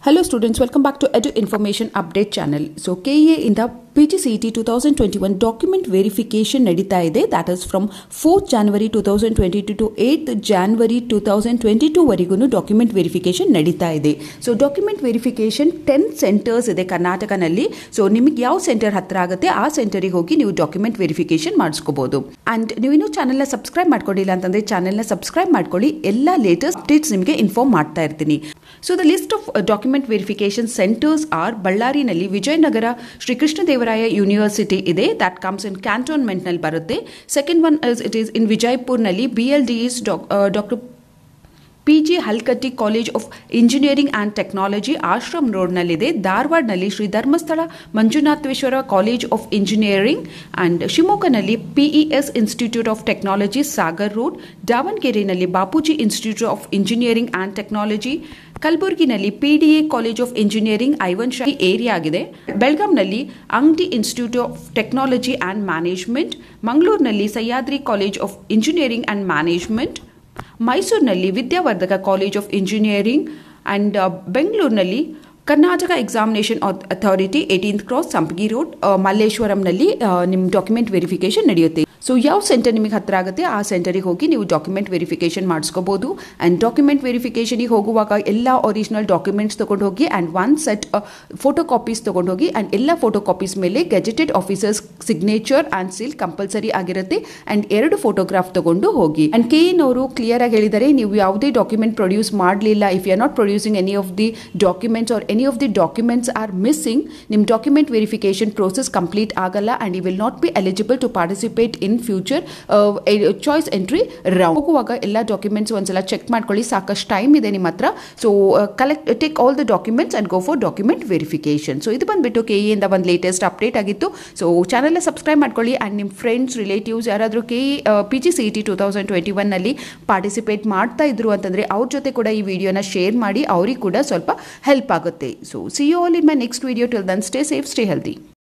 Hello students, welcome back to Edu Information Update channel. So KEA ಇಂದ P G C T two thousand twenty one document verification ನಡೀತಾ ಇದೆ that is from fourth January two thousand twenty two to eighth January two thousand twenty ಟೂವರೆಗೂ document verification ನಡೀತಾ ಇದೆ so document verification ten centres ಇದೆ ಕರ್ನಾಟಕನಲ್ಲಿ so ನಿಮಗೆ ಯಾವ centre ಹತ್ರ ಆಗುತ್ತೆ ಆ ಸೆಂಟರಿಗೆ ಹೋಗಿ ನೀವು ಡಾಕ್ಯುಮೆಂಟ್ ವೆರಿಫಿಕೇಶನ್ ಮಾಡಿಸ್ಕೋಬಹುದು ಅಂಡ್ ನೀವು ಇನ್ನೂ ಚಾನಲ್ನ ಸಬ್ಸ್ಕ್ರೈಬ್ ಮಾಡ್ಕೊಂಡಿಲ್ಲ ಅಂತಂದ್ರೆ ಚಾನಲ್ನ ಸಬ್ಸ್ಕ್ರೈಬ್ ಮಾಡ್ಕೊಳ್ಳಿ ಎಲ್ಲ ಲೇಟೆಸ್ಟ್ ಅಪ್ಡೇಟ್ಸ್ ನಿಮಗೆ ಇನ್ಫಾರ್ಮ್ ಮಾಡ್ತಾ ಇರ್ತೀನಿ so the list of document verification centres are ಬಳ್ಳಾರಿನಲ್ಲಿ ವಿಜಯನಗರ ಶ್ರೀಕೃಷ್ಣದೇವರಾಯ ಯೂನಿವರ್ಸಿಟಿ ಇದೆ ದಟ್ ಕಮ್ಸ್ ಇನ್ ಕ್ಯಾಂಟೋನ್ಮೆಂಟ್ನಲ್ಲಿ ಬರುತ್ತೆ second one it is in ವಿಜಯಪುರ್ನಲ್ಲಿ B L D is doctor P G Halkatti college of engineering and technology Ashram ರೋಡ್ನಲ್ಲಿದೆ ಧಾರವಾಡನಲ್ಲಿ Shri Dharmasthala Manjunatheshwara college of engineering and ಶಿವಮೊಗ್ಗನಲ್ಲಿ PES institute of technology Sagar road ದಾವಣಗೆರೆಯಲ್ಲಿ Bapuji institute of engineering and technology ಕಲಬುರಗಿನಲ್ಲಿ PDA college of engineering Ivan Shahi area ಆಗಿದೆ ಬೆಳಗಾಂನಲ್ಲಿ Angadi institute of technology and management ಮಂಗಳೂರಿನಲ್ಲಿ Sahyadri college of engineering and management ಮೈಸೂರಿನಲ್ಲಿ Vidyavardhaka college of engineering and ಬೆಂಗಳೂರಿನಲ್ಲಿ Karnataka examination authority eighteenth cross Sampige road ಮಲ್ಲೇಶ್ವರಂನಲ್ಲಿ ನಿಮ್ಮ document verification ನಡೆಯುತ್ತೆ so ಯಾವ ಸೆಂಟರ್ ನಿಮಗೆ ಹತ್ರ ಆಗುತ್ತೆ ಆ ಸೆಂಟರಿಗೆ ಹೋಗಿ ನೀವು ಡಾಕ್ಯುಮೆಂಟ್ ವೆರಿಫಿಕೇಶನ್ ಮಾಡಿಸ್ಕೋಬಹುದು ಆ್ಯಂಡ್ ಡಾಕ್ಯುಮೆಂಟ್ ವೆರಿಫಿಕೇಷನಿಗೆ ಹೋಗುವಾಗ ಎಲ್ಲ ಒರಿಜಿನಲ್ ಡಾಕ್ಯುಮೆಂಟ್ಸ್ ತೊಗೊಂಡು ಹೋಗಿ and one set photo copies ತೊಗೊಂಡು ಹೋಗಿ ಆ್ಯಂಡ್ ಎಲ್ಲ ಫೋಟೋ ಕಾಪೀಸ್ ಮೇಲೆ gazetted officers signature and seal compulsory ಆಗಿರುತ್ತೆ ಆ್ಯಂಡ್ ಎರಡು ಫೋಟೋಗ್ರಾಫ್ ತೊಗೊಂಡು ಹೋಗಿ ಆ್ಯಂಡ್ ಕೆ ಎನ್ ಅವರು ಕ್ಲಿಯರ್ ಆಗಿ ಹೇಳಿದ್ದಾರೆ ನೀವು ಯಾವುದೇ ಡಾಕ್ಯುಮೆಂಟ್ ಪ್ರೊಡ್ಯೂಸ್ ಮಾಡಲಿಲ್ಲ if you are not producing any of the documents or any of the documents are missing ನಿಮ್ಮ ಡಾಕ್ಯುಮೆಂಟ್ ವೆರಿಫಿಕೇಶನ್ ಪ್ರೋಸೆಸ್ ಕಂಪ್ಲೀಟ್ ಆಗಲ್ಲ and you will not be eligible to participate in future choice entry round ಹೋಗುವಾಗ ಎಲ್ಲ documents ಒಂದ್ಸಲ check ಮಾಡ್ಕೊಳ್ಳಿ ಸಾಕಷ್ಟು time ಇದೆ ನಿಮ್ಮ ಹತ್ರ so collect take all the documents and go for document verification so ಇದು ಬಂದುಬಿಟ್ಟು ಕೆ ಇಂದ ಒಂದು ಲೇಟೆಸ್ಟ್ ಅಪ್ಡೇಟ್ ಆಗಿತ್ತು ಸೊ ಚಾನಲ್ನ ಸಬ್ಸ್ಕ್ರೈಬ್ ಮಾಡ್ಕೊಳ್ಳಿ ಆ್ಯಂಡ್ ನಿಮ್ಮ ಫ್ರೆಂಡ್ಸ್ ರಿಲೇಟಿವ್ಸ್ ಯಾರಾದರೂ K P G C T two thousand twenty ಒನ್ನಲ್ಲಿ ಪಾರ್ಟಿಸಿಪೇಟ್ ಮಾಡ್ತಾ ಇದ್ರು ಅಂತಂದರೆ ಅವ್ರ ಜೊತೆ ಕೂಡ ಈ ವಿಡಿಯೋನ ಶೇರ್ ಮಾಡಿ ಅವ್ರಿಗೆ ಕೂಡ ಸ್ವಲ್ಪ ಹೆಲ್ಪ್ ಆಗುತ್ತೆ so see you all in my next video till then stay safe stay healthy